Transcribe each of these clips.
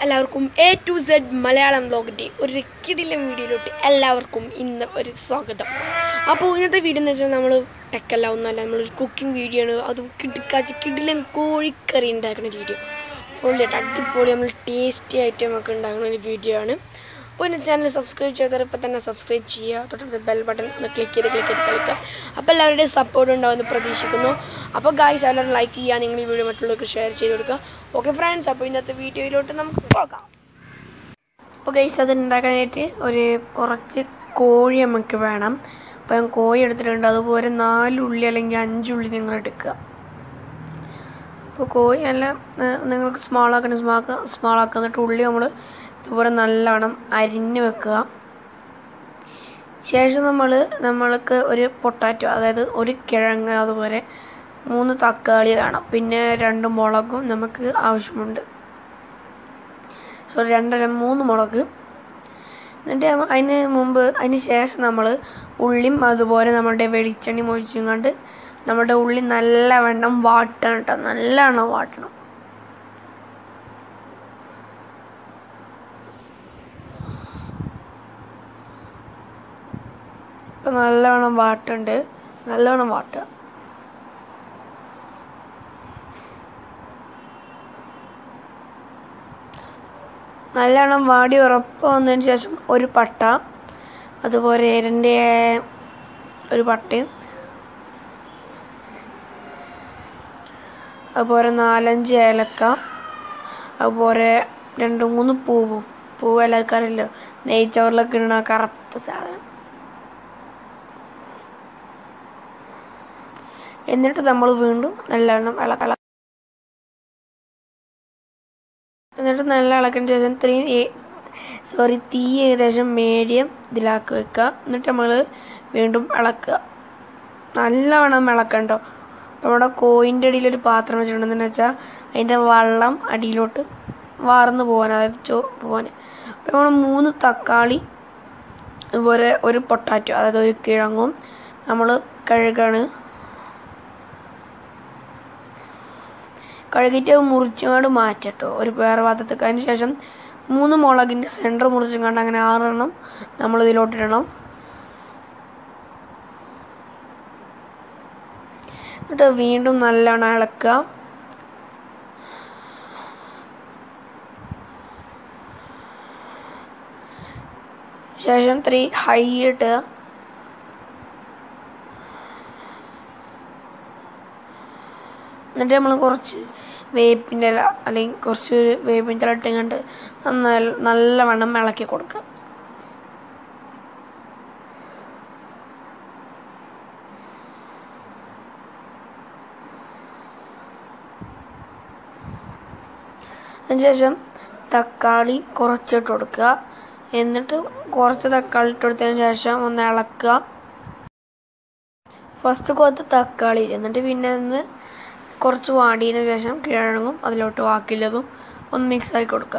എല്ലാവർക്കും A to Z Malayalam ബ്ലോഗിൻ്റെ ഒരു കിടിലം വീഡിയോയിലോട്ട് എല്ലാവർക്കും ഇന്ന് ഒരു സ്വാഗതം അപ്പോൾ ഇന്നത്തെ വീഡിയോ എന്ന് വെച്ചാൽ നമ്മൾ ടെക്കല്ല ഒന്നല്ല നമ്മളൊരു കുക്കിംഗ് വീഡിയോ ആണ് അത് കിടക്കാച്ച് കിടിലം കോഴിക്കറി ഉണ്ടാക്കുന്ന വീഡിയോ പൊള്ളിയായിട്ട് അടിപൊളി നമ്മൾ ടേസ്റ്റി ആയിട്ട് നമുക്ക് ഉണ്ടാക്കുന്ന ഒരു വീഡിയോ ആണ് അപ്പോൾ എൻ്റെ ചാനൽ സബ്സ്ക്രൈബ് ചെയ്താൽ ഇപ്പോൾ തന്നെ സബ്സ്ക്രൈബ് ചെയ്യുക തൊട്ടടുത്ത് ബെൽ ബട്ടൺ ഒന്ന് ക്ലിക്ക് ചെയ്ത് ക്ലിക്ക് ചെയ്ത് കളിക്കുക അപ്പോൾ എല്ലാവരുടെയും സപ്പോർട്ട് ഉണ്ടാവുമെന്ന് പ്രതീക്ഷിക്കുന്നു അപ്പോൾ ഗായ്സ് എല്ലാവരും ലൈക്ക് ചെയ്യുക നിങ്ങൾ ഈ വീഡിയോ മറ്റുള്ളവർക്ക് ഷെയർ ചെയ്ത് കൊടുക്കുക ഓക്കെ ഫ്രണ്ട്സ് അപ്പോൾ ഇന്നത്തെ വീഡിയോയിലോട്ട് നമുക്ക് പോകാം അപ്പോൾ ഗൈസ് അത് ഉണ്ടാക്കാനായിട്ട് ഒരു കുറച്ച് കോഴി നമുക്ക് വേണം അപ്പോൾ ഞാൻ കോഴി എടുത്തിട്ടുണ്ട് അതുപോലെ നാല് ഉള്ളി അല്ലെങ്കിൽ അഞ്ചുള്ളി നിങ്ങൾ എടുക്കുക അപ്പോൾ കോഴി നല്ല ഏഹ്, നിങ്ങൾക്ക് സ്മാൾ ആക്കണം സ്മാൾ സ്മാൾ ആക്കുക എന്നിട്ട് ഉള്ളി നമ്മൾ ഇതുപോലെ നല്ലവണ്ണം അരിഞ്ഞ് വെക്കുക ശേഷം നമ്മൾ നമ്മൾക്ക് ഒരു പൊട്ടാറ്റോ അതായത് ഒരു കിഴങ്ങ് അതുപോലെ മൂന്ന് തക്കാളി വേണം പിന്നെ രണ്ട് മുളകും നമുക്ക് ആവശ്യമുണ്ട് സോറി രണ്ടര മൂന്ന് മുളക് എന്നിട്ട് നമ്മ- അതിന് മുമ്പ് അതിന് ശേഷം നമ്മൾ ഉള്ളിയും അതുപോലെ നമ്മുടെ വെളിച്ചെണ്ണി ഒഴിച്ചും കൊണ്ട് നമ്മുടെ ഉള്ളി നല്ലവണ്ണം വാട്ടണം കേട്ടോ നല്ലവണ്ണം വാട്ടണം ഇപ്പം നല്ലവണ്ണം വാട്ടുണ്ട് നല്ലവണ്ണം വാട്ടുക നല്ലവണ്ണം വാടി ഉറപ്പ് വന്നതിന് ശേഷം ഒരു പട്ട അതുപോലെ എരൻ്റെ ഒരു പട്ടയും അതുപോലെ നാലഞ്ച് ഏലക്ക അതുപോലെ രണ്ട് മൂന്ന് പൂവും പൂവ് എല്ലാവർക്കും അറിയില്ലോ നെയ്ച്ചോറിലൊക്കെ ഇടുന്ന ആ കറുപ്പ് സാധനം എന്നിട്ട് നമ്മൾ വീണ്ടും നല്ലവണ്ണം ഇളക്കള എന്നിട്ട് നല്ല ഇളക്കിന് ശേഷം ഇത്രയും സോറി തീ ഏകദേശം മീഡിയം ഇതിലാക്കി വെക്കുക എന്നിട്ട് നമ്മൾ വീണ്ടും ഇളക്കുക നല്ലവണ്ണം ഇളക്കണ്ടോ നമ്മുടെ കോയിൻ്റെ അടിയിൽ ഒരു പാത്രം വെച്ചിട്ടുണ്ടെന്ന് വെച്ചാൽ അതിൻ്റെ വെള്ളം അടിയിലോട്ട് വാർന്നു പോകാൻ അതായത് ചോ പോകാൻ അപ്പോൾ നമ്മൾ മൂന്ന് തക്കാളി അതുപോലെ ഒരു പൊട്ടാറ്റോ അതായത് ഒരു കിഴങ്ങും നമ്മൾ കഴുകാണ് കഴുകിയിട്ട് മുറിച്ചുകൊണ്ട് മാറ്റട്ടോ ഒരു വേറെ പാത്രത്തേക്ക് അതിന് ശേഷം മൂന്ന് മുളകിൻ്റെ സെൻറ്റർ മുറിച്ചും കണ്ട് അങ്ങനെ ആറെണ്ണം നമ്മൾ ഇതിലോട്ടിടണം എന്നിട്ട് വീണ്ടും നല്ലോണം ഇളക്കുക ശേഷം ത്രീ ഹൈ ഇട്ടുക എന്നിട്ട് നമ്മൾ കുറച്ച് വേപ്പിൻ്റെ ഇല അല്ലെങ്കിൽ കുറച്ച് വേപ്പിൻ്റെ ഇല ഇട്ടുകൊണ്ട് നന്നായി നല്ലവണ്ണം ഇളക്കി കൊടുക്കുക അതിനുശേഷം തക്കാളി കുറച്ചിട്ട് കൊടുക്കുക എന്നിട്ട് കുറച്ച് തക്കാളി ഇട്ട് കൊടുത്തതിന് ശേഷം ഒന്ന് ഇളക്കുക ഫസ്റ്റ് കുറച്ച് തക്കാളി ഇടുക. എന്നിട്ട് പിന്നെ ഒന്ന് കുറച്ച് വാടിയതിന് ശേഷം കിഴങ്ങും അതിലോട്ട് ബാക്കിയുള്ളതും ഒന്ന് മിക്സ് ആക്കി കൊടുക്കുക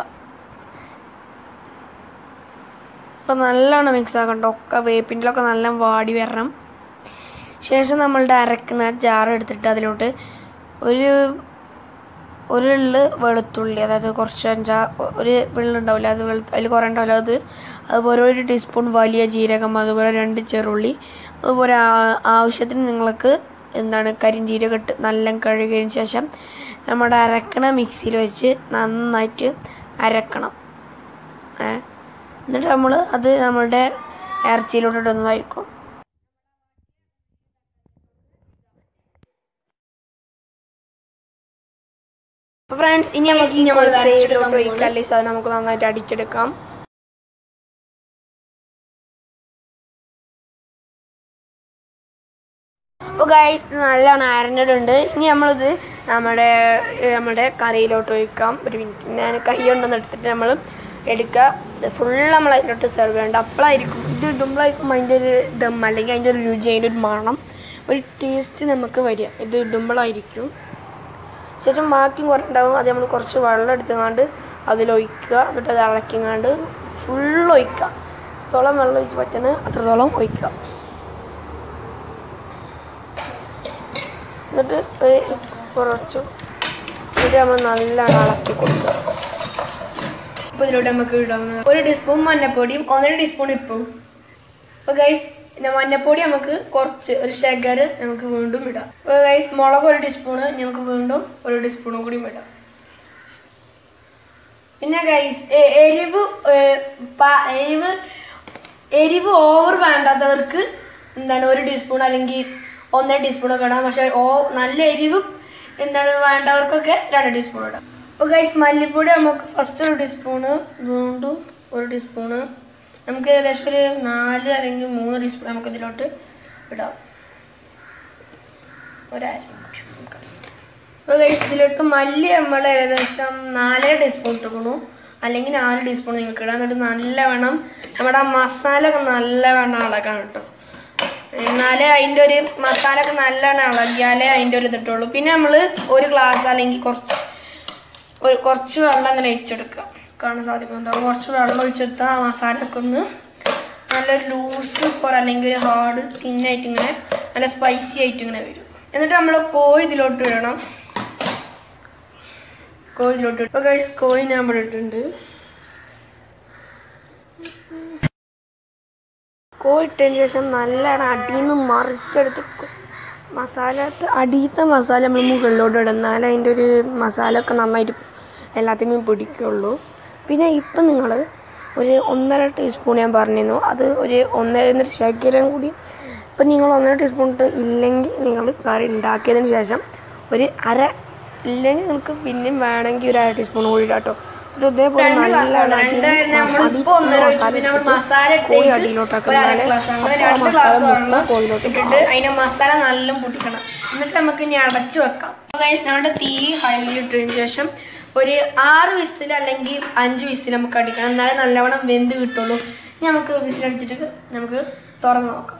ഇപ്പം നല്ലോണം മിക്സ് ആക്കണ്ട ഒക്കെ വേപ്പിൻ്റെലൊക്കെ നല്ല വാടി വരണം ശേഷം നമ്മളുടെ അരക്കുന്ന ജാർ എടുത്തിട്ട് അതിലോട്ട് ഒരു ഒരു ഉള്ളു വെളുത്തുള്ളി അതായത് കുറച്ച് അഞ്ചാ ഒരു വെള്ളുണ്ടാവില്ല അത് വെളുത്ത് അതിൽ കുറേ ഉണ്ടാവില്ല അത് അതുപോലെ ഒരു ടീസ്പൂൺ വലിയ ജീരകം അതുപോലെ രണ്ട് ചെറുള്ളി അതുപോലെ ആ- ആവശ്യത്തിന് നിങ്ങൾക്ക് എന്താണ് കരിഞ്ചീരകം ഇട്ട് നല്ല കഴുകിയതിന് ശേഷം നമ്മുടെ അരക്കണ മിക്സിയിൽ വെച്ച് നന്നായിട്ട് അരക്കണം ഏ എന്നിട്ട് നമ്മൾ അത് നമ്മളുടെ ഇറച്ചിയിലോട്ട് ഇടുന്നതായിരിക്കും ഫ്രണ്ട്സ് ഇനി നമുക്ക് ഈ നമ്മൾ ഇത് കോഴിക്കറി അടിച്ചെടുക്കാൻ ഇതിലോട്ട് ഒഴിക്കാം. അല്ലെങ്കിൽ അത് നമുക്ക് നന്നായിട്ട് അടിച്ചെടുക്കാം അപ്പോൾ ഗൈസ് നല്ലോണം അരഞ്ഞിട്ടുണ്ട് ഇനി നമ്മളിത് നമ്മുടെ ഏ, നമ്മുടെ കറിയിലോട്ട് ഒഴിക്കാം ഒരു മിനിറ്റ് ഞാൻ കൈ കൊണ്ടൊന്ന് എടുത്തിട്ട് നമ്മൾ എടുക്കുക ഇത് ഫുൾ നമ്മൾ അതിലോട്ട് സെർവ് ചെയ്യേണ്ട അപ്പോഴായിരിക്കും ഇത് ഇടുമ്പോഴായിരിക്കും അതിൻ്റെ ഒരു ദം അല്ലെങ്കിൽ അതിൻ്റെ ഒരു രുചി അതിൻ്റെ ഒരു മണം ഒരു ടേസ്റ്റ് നമുക്ക് വരിക ഇത് ഇടുമ്പോഴായിരിക്കും ശേഷം ബാക്കിയും കുറേ ഉണ്ടാവും അത് നമ്മൾ കുറച്ച് വെള്ളം എടുത്തുകൊണ്ട് അതിലൊഴിക്കുക എന്നിട്ട് അത് ഇളക്കിങ്ങാണ്ട് ഫുൾ ഒഴിക്കുക എത്രത്തോളം വെള്ളം ഒഴിച്ച് പറ്റുന്ന അത്രത്തോളം ഒഴിക്കുക എന്നിട്ട് ഒരു കുറച്ചു എന്നിട്ട് നമ്മൾ നല്ലോണം ഇളക്കി കൊടുക്കുക ഇപ്പോൾ ഇതിലോട്ട് നമുക്ക് ഇടാവുന്നത് ഒരു ടീസ്പൂൺ മഞ്ഞപ്പൊടിയും ഒന്നര ടീസ്പൂൺ ഇപ്പും അപ്പോൾ ഗൈസ് പിന്നെ മഞ്ഞപ്പൊടി നമുക്ക് കുറച്ച് ഒരു ശകര നമുക്ക് വീണ്ടും ഇടാം അപ്പോൾ ഗൈസ് മുളക് ഒരു ടീസ്പൂണ് നമുക്ക് വീണ്ടും ഒരു ടീസ്പൂണും കൂടി ഇടാം പിന്നെ ഗൈസ് എരിവ് ഏ, പ- എരിവ് എരിവ് ഓവർ വേണ്ടാത്തവർക്ക് എന്താണ് ഒരു ടീസ്പൂൺ അല്ലെങ്കിൽ ഒന്നര ടീസ്പൂൺ ഒക്കെ ഇടാം പക്ഷെ ഓ നല്ല എരിവ് എന്താണ് വേണ്ടവർക്കൊക്കെ രണ്ട് ടീസ്പൂൺ ഇടാം അപ്പോൾ ഗൈസ് മല്ലിപ്പൊടി നമുക്ക് ഫസ്റ്റ് ഒരു ടീസ്പൂണ് വീണ്ടും ഒരു ടീസ്പൂണ് നമുക്ക് ഏകദേശം ഒരു നാല് അല്ലെങ്കിൽ മൂന്ന് ടീസ്പൂൺ നമുക്ക് ഇതിലോട്ട് ഇടാം ഒരര മിനിറ്റ് നമുക്ക് അപ്പോൾ ഗൈസ് ഇതിലോട്ട് മല്ലി നമ്മൾ ഏകദേശം നാലര ടീസ്പൂൺ ഇട്ടുക്കണു അല്ലെങ്കിൽ നാല് ടീസ്പൂൺ നിങ്ങൾക്ക് ഇടാം എന്നിട്ട് നല്ലവണ്ണം നമ്മുടെ ആ മസാല ഒക്കെ നല്ലവണ്ണം ഇളകാൻ കേട്ടോ എന്നാലേ അതിൻ്റെ ഒരു മസാല ഒക്കെ നല്ലവണ്ണം ഇളകിയാലേ അതിൻ്റെ ഒരു ഇതിട്ടുള്ളൂ പിന്നെ നമ്മൾ ഒരു ഗ്ലാസ് അല്ലെങ്കിൽ കുറച്ച് ഒരു കുറച്ച് വെള്ളം അങ്ങനെ ഒഴിച്ചെടുക്കുക കാണാൻ സാധിക്കുന്നുണ്ടാവും കുറച്ച് വെള്ളം ഒഴിച്ചെടുത്താൽ ആ മസാല ഒക്കെ ഒന്ന് നല്ലൊരു ലൂസ് പോലെ അല്ലെങ്കിൽ ഒരു ഹാർഡ് തിന്നായിട്ട് ഇങ്ങനെ നല്ല സ്പൈസി ആയിട്ട് ഇങ്ങനെ വരും എന്നിട്ട് നമ്മൾ കോഴി ഇതിലോട്ട് ഇടണം കോഴി ഇതിലോട്ട് ഇടും. അപ്പോൾ ഗൈസ് കോഴി ഞാൻ ഇവിടെ ഇട്ടിട്ടുണ്ട് കോഴി ഇട്ടതിന് ശേഷം നല്ലോണം അടിയിൽ നിന്ന് മറിച്ചെടുത്ത് കൊ- മസാല അടിയത്തെ മസാല നമ്മൾ മുകളിലോട്ട് ഇടും എന്നാലേ അതിൻ്റെ ഒരു മസാല ഒക്കെ നന്നായിട്ട് എല്ലാത്തിനും പിടിക്കുള്ളൂ പിന്നെ ഇപ്പം നിങ്ങൾ ഒരു ഒന്നര ടീസ്പൂൺ ഞാൻ പറഞ്ഞിരുന്നു അത് ഒരു ഒന്നര എന്നൊരു ശകലം കൂടി ഇപ്പം നിങ്ങൾ ഒന്നര ടീസ്പൂൺ ഇട്ട് ഇല്ലെങ്കിൽ നിങ്ങൾ കറി ഉണ്ടാക്കിയതിന് ശേഷം ഒരു അര ഇല്ലെങ്കിൽ നിങ്ങൾക്ക് പിന്നെയും വേണമെങ്കിൽ ഒരു അര ടീസ്പൂൺ കൂടി ഇടാം കേട്ടോ എന്നിട്ട് ഇതേപോലെ രണ്ട് glass നല്ല വെള്ളം. അടിയിൽ രണ്ടായിരുന്നു നമ്മൾ അടിയിൽ ഇപ്പൊ ഒന്നര ഒഴിച്ചു. മസാല പിന്നെ നമ്മൾ ഇട്ടിട്ട് മസാല കോഴി ഇട്ടേക്ക് അടിയിലോട്ടാക്കും ഒരു അര എന്നാലേ glass. അങ്ങനെ അപ്പോൾ ആ രണ്ട് മസാല glass മൊത്തം വെള്ളം കോഴിയിലോട്ട് ഇട്ടിട്ട് അതിന്റെ മസാല നല്ല പൊട്ടിക്കണം എന്നിട്ട് നമുക്ക് ഇനി അടച്ചു വെക്കാം ഗൈസ് നമ്മുടെ തീ ഹൈലിട്ടതിന് ശേഷം ഒരു ആറ് വിസിൽ അല്ലെങ്കിൽ അഞ്ച് വിസിൽ നമുക്ക് അടിക്കണം എന്നാലേ നല്ലവണ്ണം വെന്ത് കിട്ടുള്ളൂ ഇനി നമുക്ക് വിസിലടിച്ചിട്ട് നമുക്ക് തുറന്ന് നോക്കാം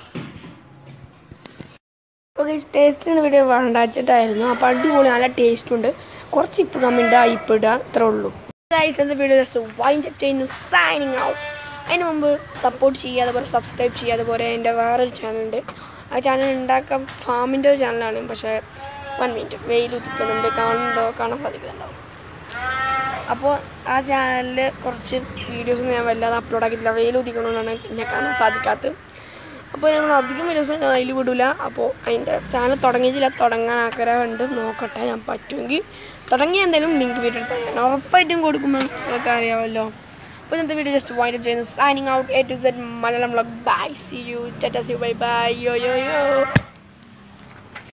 അപ്പോൾ ഗൈസ് ടേസ്റ്റിന് വീഡിയോ വേണ്ടാച്ചിട്ടായിരുന്നു അപ്പോൾ അടിപൊളി നല്ല ടേസ്റ്റ് ഉണ്ട് കുറച്ച് ഇപ്പ് കമ്മിണ്ട് ആ ഇപ്പ് ഇടുക ഇത്രേ ഉള്ളൂ ഗൈസ് ഇന്നത്തെ വീഡിയോ ജസ്റ്റ് വൈൻഡ് അപ്പ് ചെയ്യുന്നു സൈനിങ് ഔട്ട് അതിന് മുമ്പ് സപ്പോർട്ട് ചെയ്യുക അതുപോലെ സബ്സ്ക്രൈബ് ചെയ്യുക അതുപോലെ എൻ്റെ വേറൊരു ചാനലുണ്ട് ആ ചാനൽ ഉണ്ടാക്കാൻ ഫാമിൻ്റെ ഒരു ചാനലാണ് പക്ഷേ വൺ മിനിറ്റ് വെയിൽ ഉദിക്കുന്നുണ്ട് കാണുന്നുണ്ടോ കാണാൻ സാധിക്കുന്നുണ്ടാവും അപ്പോൾ ആ ചാനലിൽ കുറച്ച് വീഡിയോസ് ഞാൻ വല്ലാതെ അപ്ലോഡ് ആക്കിയിട്ടില്ല വെയിൽ ഉദിക്കണമെന്നാണ് എന്നെ കാണാൻ സാധിക്കാത്തത് അപ്പോൾ ഞങ്ങൾ അധികം വീഡിയോസ് അതിൽ വിടില്ല അപ്പോൾ അതിൻ്റെ ചാനൽ തുടങ്ങിയിട്ടില്ല തുടങ്ങാൻ ആഗ്രഹമുണ്ട് നോക്കട്ടെ ഞാൻ പറ്റുമെങ്കിൽ തുടങ്ങി എന്തെങ്കിലും ലിങ്ക് വീഡിയോ എടുത്താൽ ഞാൻ ഉറപ്പായിട്ടും കൊടുക്കുമ്പോൾ നിങ്ങൾക്ക് അറിയാമല്ലോ അപ്പോൾ ഇന്നത്തെ വീഡിയോ ജസ്റ്റ് വൈൻഡ് അപ്പ് ചെയ്യുന്നു signing out A to Z Malayalam vlog bye see you tata see bye bye yo yo യോ